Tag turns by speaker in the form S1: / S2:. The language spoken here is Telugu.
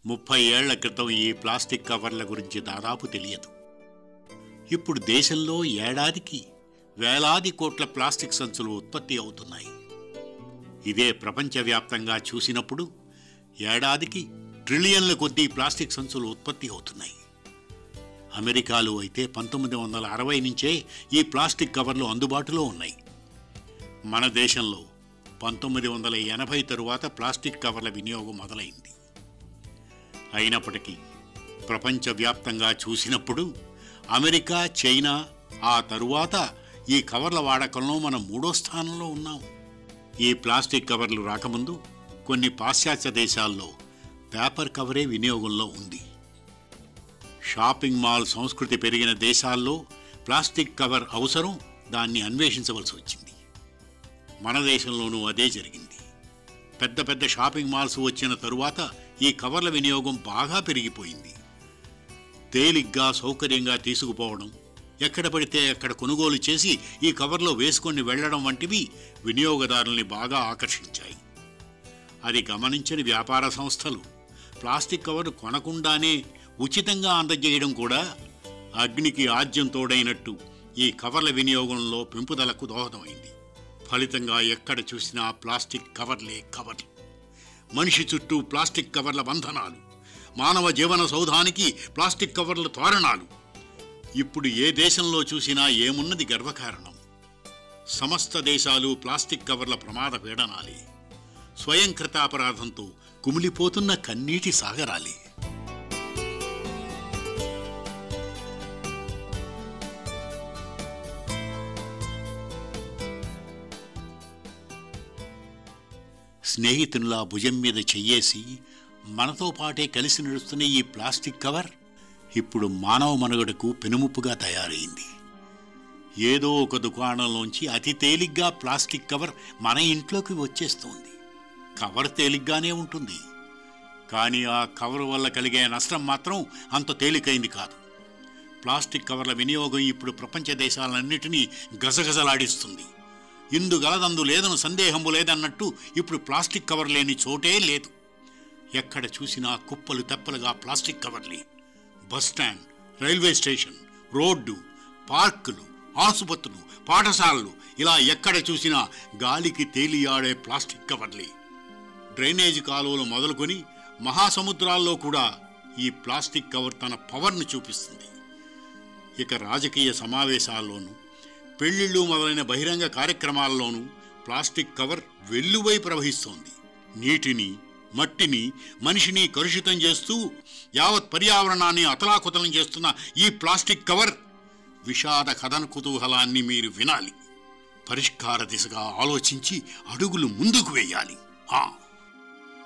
S1: ముప్పై ఏళ్ల క్రితం ఈ ప్లాస్టిక్ కవర్ల గురించి దాదాపు తెలియదు ఇప్పుడు దేశంలో ఏడాదికి వేలాది కోట్ల ప్లాస్టిక్ సంచులు ఉత్పత్తి అవుతున్నాయి ఇదే ప్రపంచవ్యాప్తంగా చూసినప్పుడు ఏడాదికి ట్రిలియన్ల కొద్దీ ప్లాస్టిక్ సంచులు ఉత్పత్తి అవుతున్నాయి అమెరికాలో అయితే పంతొమ్మిది వందల అరవై నుంచే ఈ ప్లాస్టిక్ కవర్లు అందుబాటులో ఉన్నాయి మన దేశంలో పంతొమ్మిది వందల ఎనభై తరువాత ప్లాస్టిక్ కవర్ల వినియోగం మొదలైంది అయినప్పటికీ ప్రపంచవ్యాప్తంగా చూసినప్పుడు అమెరికా చైనా ఆ తరువాత ఈ కవర్ల వాడకంలో మనం మూడో స్థానంలో ఉన్నాం ఈ ప్లాస్టిక్ కవర్లు రాకముందు కొన్ని పాశ్చాత్య దేశాల్లో పేపర్ కవరే వినియోగంలో ఉంది షాపింగ్ మాల్ సంస్కృతి పెరిగిన దేశాల్లో ప్లాస్టిక్ కవర్ అవసరం దాన్ని అన్వేషించవలసి వచ్చింది మన దేశంలోనూ అదే జరిగింది పెద్ద పెద్ద షాపింగ్ మాల్స్ వచ్చిన తరువాత ఈ కవర్ల వినియోగం బాగా పెరిగిపోయింది తేలిగ్గా సౌకర్యంగా తీసుకుపోవడం ఎక్కడ పడితే అక్కడ కొనుగోలు చేసి ఈ కవర్లో వేసుకొని వెళ్ళడం వంటివి వినియోగదారుల్ని బాగా ఆకర్షించాయి అది గమనించని వ్యాపార సంస్థలు ప్లాస్టిక్ కవర్ కొనకుండానే ఉచితంగా అందజేయడం కూడా అగ్నికి ఆజ్యం తోడైనట్టు ఈ కవర్ల వినియోగంలో పెంపుదలకు దోహదమైంది ఫలితంగా ఎక్కడ చూసినా ప్లాస్టిక్ కవర్లే కవర్లు మనిషి చుట్టూ ప్లాస్టిక్ కవర్ల బంధనాలు మానవ జీవన సౌధానికి ప్లాస్టిక్ కవర్ల తోరణాలు ఇప్పుడు ఏ దేశంలో చూసినా ఏమున్నది గర్వకారణం సమస్త దేశాలు ప్లాస్టిక్ కవర్ల ప్రమాద పీడనాలే స్వయం కృతాపరాధంతో కుమిలిపోతున్న కన్నీటి సాగరాలే స్నేహితునిలా భుజం మీద చెయ్యేసి మనతో పాటే కలిసి నడుస్తున్న ఈ ప్లాస్టిక్ కవర్ ఇప్పుడు మానవ మనుగడకు పెనుముప్పుగా తయారైంది ఏదో ఒక దుకాణంలోంచి అతి తేలిగ్గా ప్లాస్టిక్ కవర్ మన ఇంట్లోకి వచ్చేస్తోంది కవర్ తేలిగ్గానే ఉంటుంది కానీ ఆ కవర్ వల్ల కలిగే నష్టం మాత్రం అంత తేలికైంది కాదు ప్లాస్టిక్ కవర్ల వినియోగం ఇప్పుడు ప్రపంచ దేశాలన్నిటినీ గజగజలాడిస్తుంది ఇందు గలదందు లేదని సందేహము లేదన్నట్టు ఇప్పుడు ప్లాస్టిక్ కవర్ లేని చోటే లేదు ఎక్కడ చూసినా కుప్పలు తెప్పలుగా ప్లాస్టిక్ కవర్లే bus stand railway station road పార్కులు ఆసుపత్రులు పాఠశాలలు ఇలా ఎక్కడ చూసినా గాలికి తేలియాడే ప్లాస్టిక్ కవర్లే డ్రైనేజ్ కాలువలు మొదలుకొని మహాసముద్రాల్లో కూడా ఈ ప్లాస్టిక్ కవర్ తన పవర్ను చూపిస్తుంది ఇక రాజకీయ సమావేశాల్లోనూ పెళ్లిళ్ళు మొదలైన బహిరంగ కార్యక్రమాల్లోనూ ప్లాస్టిక్ కవర్ వెల్లువై ప్రవహిస్తోంది నీటిని మట్టిని మనిషిని కలుషితం చేస్తూ యావత్ పర్యావరణాన్ని అతలాకుతలం చేస్తున్న ఈ ప్లాస్టిక్ కవర్ విషాద కథన కుతూహలాన్ని మీరు వినాలి పరిష్కార దిశగా ఆలోచించి అడుగులు ముందుకు వేయాలి ఆ